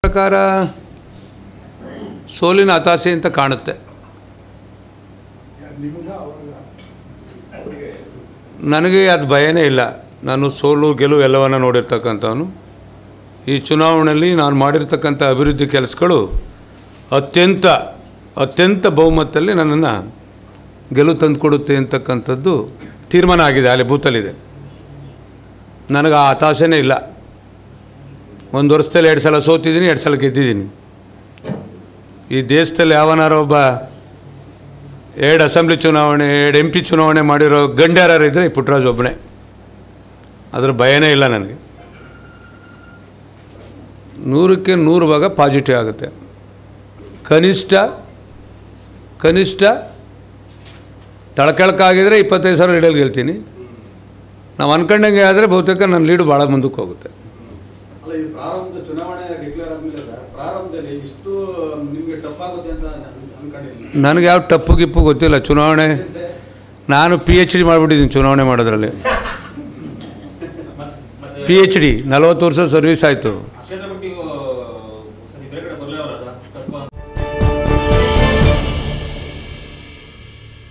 ಪ್ರಕಾರ ಸೋಲಿನ ಹತಾಶೆ ಅಂತ ಕಾಣುತ್ತೆ ನಿಮಗ ಅವ್ರಿಗ ನನಗೆ ಅದು ಭಯನೇ ಇಲ್ಲ ನಾನು ಸೋಲು ಗೆಲುವು ಎಲ್ಲವನ್ನು ನೋಡಿರ್ತಕ್ಕಂಥವನು ಈ ಚುನಾವಣೆಯಲ್ಲಿ ನಾನು ಮಾಡಿರ್ತಕ್ಕಂಥ ಅಭಿವೃದ್ಧಿ ಕೆಲಸಗಳು ಅತ್ಯಂತ ಅತ್ಯಂತ ಬಹುಮತದಲ್ಲಿ ನನ್ನನ್ನು ಗೆಲುವು ತಂದುಕೊಡುತ್ತೆ ಅಂತಕ್ಕಂಥದ್ದು ತೀರ್ಮಾನ ಆಗಿದೆ ಅಲ್ಲಿ ಬೂತಲ್ಲಿದೆ ನನಗೆ ಆ ಹತಾಶೆನೇ ಇಲ್ಲ ಒಂದು ವರ್ಷದಲ್ಲಿ ಎರಡು ಸಲ ಸೋತಿದ್ದೀನಿ ಎರಡು ಸಲ ಗೆದ್ದಿದ್ದೀನಿ ಈ ದೇಶದಲ್ಲಿ ಯಾವನಾರ ಒಬ್ಬ ಎರಡು ಅಸೆಂಬ್ಲಿ ಚುನಾವಣೆ ಎರಡು ಎಂ ಪಿ ಚುನಾವಣೆ ಮಾಡಿರೋ ಗಂಡ್ಯಾರು ಇದ್ದರೆ ಈ ಪುಟ್ಟರಾಜ್ ಒಬ್ಬನೇ ಅದ್ರ ಭಯನೇ ಇಲ್ಲ ನನಗೆ ನೂರಕ್ಕೆ ನೂರು ಭಾಗ ಪಾಸಿಟಿವ್ ಆಗುತ್ತೆ ಕನಿಷ್ಠ ಕನಿಷ್ಠ ತಳಕೆಳಕಾಗಿದ್ರೆ ಇಪ್ಪತ್ತೈದು ಸಾವಿರ ಲೀಡಲ್ಲಿ ಗೆಲ್ತೀನಿ ನಾವು ಅನ್ಕೊಂಡಂಗೆ ಆದರೆ ಬಹುತೇಕ ನನ್ನ ಲೀಡು ಭಾಳ ಮುಂದಕ್ಕೆ ಹೋಗುತ್ತೆ ಅಲ್ಲ ಇದು ಪ್ರಾರಂಭದ ಚುನಾವಣೆ ಡಿಕ್ಲೇರ್ ಆದ್ಮೇಲೆ ಸರ್ ಪ್ರಾರಂಭದಲ್ಲಿ ಇಷ್ಟು ನಿಮ್ಗೆ ಟಫ್ ಆಗುತ್ತೆ ಅಂತ ಅನ್- ಅನ್ಕೊಂಡಿರ್ಲಿಲ್ಲ ನನಗೆ ಯಾವ ಟಪ್ಪು ಗಿಪ್ಪು ಗೊತ್ತಿಲ್ಲ ಚುನಾವಣೆ ನಾನು ಪಿ ಎಚ್ ಡಿ ಮಾಡಿಬಿಟ್ಟಿದ್ದೀನಿ ಚುನಾವಣೆ ಮಾಡೋದ್ರಲ್ಲಿ ಪಿ ಎಚ್ ಡಿ ನಲವತ್ತು ವರ್ಷ ಸರ್ವಿಸ್ ಆಯಿತು